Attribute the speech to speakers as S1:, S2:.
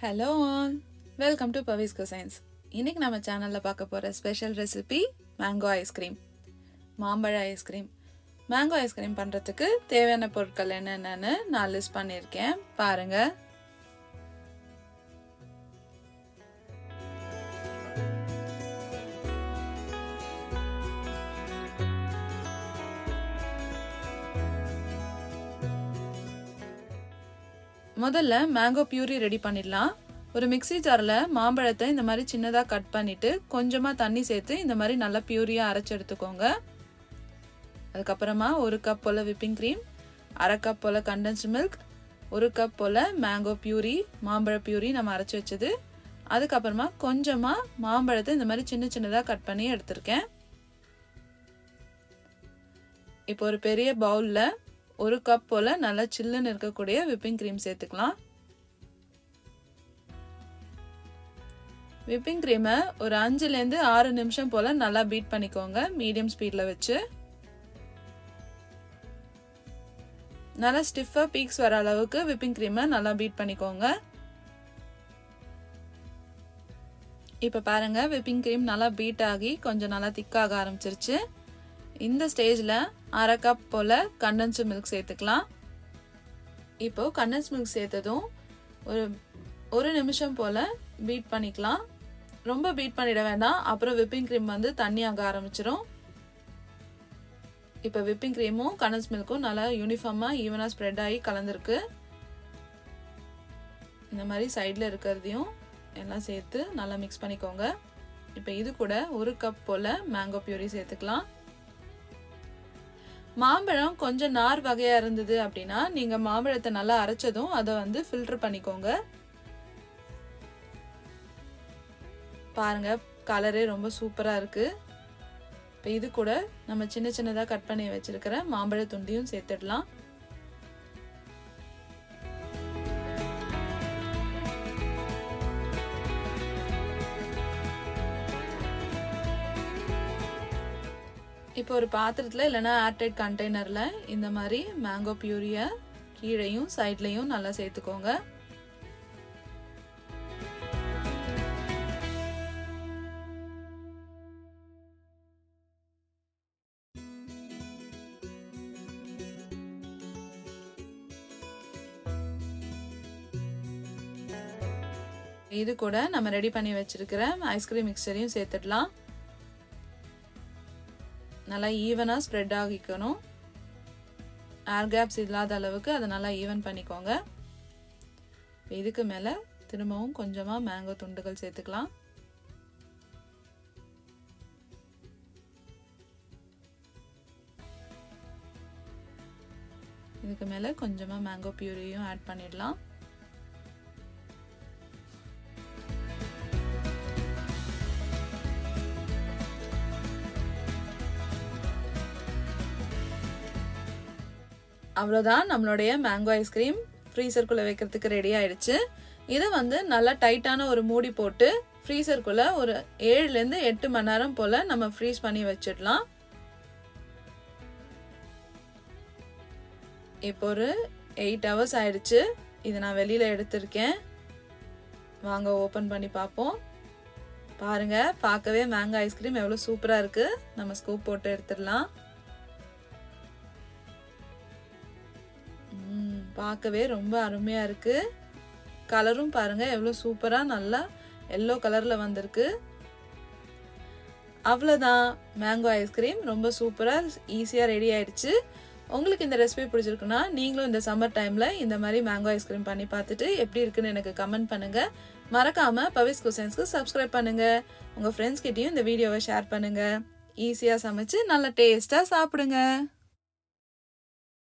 S1: hello all welcome to Pavi's science இன்னைக்கு நம்ம சேனலில் பார்க்க போகிற ஸ்பெஷல் ரெசிபி மேங்கோ ஐஸ்கிரீம் மாம்பழ ஐஸ்கிரீம் மேங்கோ ஐஸ்கிரீம் பண்ணுறதுக்கு தேவையான பொருட்கள் என்னென்னு நான் லிஸ்ட் பண்ணியிருக்கேன் பாருங்கள் முதல்ல மேங்கோ பியூரி ரெடி பண்ணிடலாம் ஒரு மிக்சி ஜாரில் மாம்பழத்தை இந்த மாதிரி சின்னதாக கட் பண்ணிட்டு கொஞ்சமாக தண்ணி சேர்த்து இந்த மாதிரி நல்லா பியூரியாக அரைச்சி எடுத்துக்கோங்க அதுக்கப்புறமா ஒரு கப் போல் விப்பிங் க்ரீம் அரை கப் போல் கண்டென்ஸ்டு மில்க் ஒரு கப் போல் மேங்கோ பியூரி மாம்பழ பியூரி நம்ம அரைச்சி வச்சது அதுக்கப்புறமா கொஞ்சமாக மாம்பழத்தை இந்த மாதிரி சின்ன சின்னதாக கட் பண்ணி எடுத்திருக்கேன் இப்போ ஒரு பெரிய பவுலில் ஒரு கப் போல் நல்லா சில்லுன்னு இருக்கக்கூடிய விப்பிங் க்ரீம் சேர்த்துக்கலாம் விப்பிங் க்ரீமை ஒரு அஞ்சுலேருந்து ஆறு நிமிஷம் போல் நல்லா பீட் பண்ணிக்கோங்க மீடியம் ஸ்பீடில் வச்சு நல்லா ஸ்டிஃபாக பீக்ஸ் வர அளவுக்கு விப்பிங் க்ரீமை நல்லா பீட் பண்ணிக்கோங்க இப்போ பாருங்க விப்பிங் க்ரீம் நல்லா பீட் ஆகி கொஞ்சம் நல்லா திக்காக ஆரம்பிச்சிருச்சு இந்த ஸ்டேஜில் அரை கப் போல் கண்டன்ஸ்டு மில்க் சேர்த்துக்கலாம் இப்போ கண்டன்ஸ் மில்க் சேர்த்ததும் ஒரு ஒரு நிமிஷம் போல் பீட் பண்ணிக்கலாம் ரொம்ப பீட் பண்ணிட வேண்டாம் அப்புறம் விப்பிங் க்ரீம் வந்து தண்ணி ஆக ஆரம்பிச்சிரும் இப்போ விப்பிங் க்ரீமும் கண்டன்ஸ் மில்க்கும் நல்லா யூனிஃபார்மாக ஈவனாக ஸ்ப்ரெட் ஆகி கலந்துருக்கு இந்த மாதிரி சைடில் இருக்கிறதையும் எல்லாம் சேர்த்து நல்லா மிக்ஸ் பண்ணிக்கோங்க இப்போ இது கூட ஒரு கப் போல் மேங்கோ பியூரி சேர்த்துக்கலாம் மாம்பழம் கொஞ்சம் நார் வகையா இருந்தது அப்படின்னா நீங்க மாம்பழத்தை நல்லா அரைச்சதும் அதை வந்து ஃபில்டர் பண்ணிக்கோங்க பாருங்க கலரே ரொம்ப சூப்பரா இருக்கு இப்போ இது கூட நம்ம சின்ன சின்னதாக கட் பண்ணி வச்சிருக்கிற மாம்பழ துண்டியும் சேர்த்துடலாம் இப்போ ஒரு பாத்திரத்தில் இல்லைன்னா ஏர்டைட் கண்டெய்னரில் இந்த மாதிரி மேங்கோ பியூரியை கீழையும் சைட்லையும் நல்லா சேர்த்துக்கோங்க இது கூட நம்ம ரெடி பண்ணி வச்சிருக்கிற ஐஸ்கிரீம் மிக்சரையும் சேர்த்துடலாம் நல்லா ஈவனாக ஸ்ப்ரெட் ஆகிக்கணும் ஏர் கேப்ஸ் இல்லாத அளவுக்கு அதை நல்லா ஈவன் பண்ணிக்கோங்க இதுக்கு மேலே திரும்பவும் கொஞ்சமாக மேங்கோ துண்டுகள் சேர்த்துக்கலாம் இதுக்கு மேலே கொஞ்சமாக மேங்கோ பியூரியும் ஆட் பண்ணிடலாம் அவ்வளோதான் நம்மளுடைய மேங்கோ ஐஸ்கிரீம் ஃப்ரீசருக்குள்ளே வைக்கிறதுக்கு ரெடி ஆயிடுச்சு இதை வந்து நல்லா டைட்டான ஒரு மூடி போட்டு ஃப்ரீசருக்குள்ளே ஒரு ஏழுலேருந்து எட்டு மணி நேரம் போல் நம்ம ஃப்ரீஸ் பண்ணி வச்சிடலாம் இப்போ ஒரு எயிட் ஹவர்ஸ் ஆயிடுச்சு இதை நான் வெளியில் எடுத்திருக்கேன் வாங்க ஓப்பன் பண்ணி பார்ப்போம் பாருங்க பார்க்கவே மேங்கோ ஐஸ்கிரீம் எவ்வளோ சூப்பராக இருக்குது நம்ம ஸ்கூப் போட்டு எடுத்துடலாம் பார்க்கவே ரொம்ப அருமையாக இருக்குது கலரும் பாருங்கள் எவ்வளோ சூப்பராக நல்லா எல்லோ கலரில் வந்திருக்கு அவ்வளோதான் மேங்கோ ஐஸ்கிரீம் ரொம்ப சூப்பராக ஈஸியாக ரெடி ஆயிடுச்சு உங்களுக்கு இந்த ரெசிபி பிடிச்சிருக்குன்னா நீங்களும் இந்த சம்மர் டைமில் இந்த மாதிரி மேங்கோ ஐஸ்கிரீம் பண்ணி பார்த்துட்டு எப்படி இருக்குன்னு எனக்கு கமெண்ட் பண்ணுங்கள் மறக்காமல் பவிஸ் குசைன்ஸ்க்கு சப்ஸ்கிரைப் பண்ணுங்கள் உங்கள் ஃப்ரெண்ட்ஸ்கிட்டையும் இந்த வீடியோவை ஷேர் பண்ணுங்கள் ஈஸியாக சமைச்சு நல்லா டேஸ்ட்டாக சாப்பிடுங்க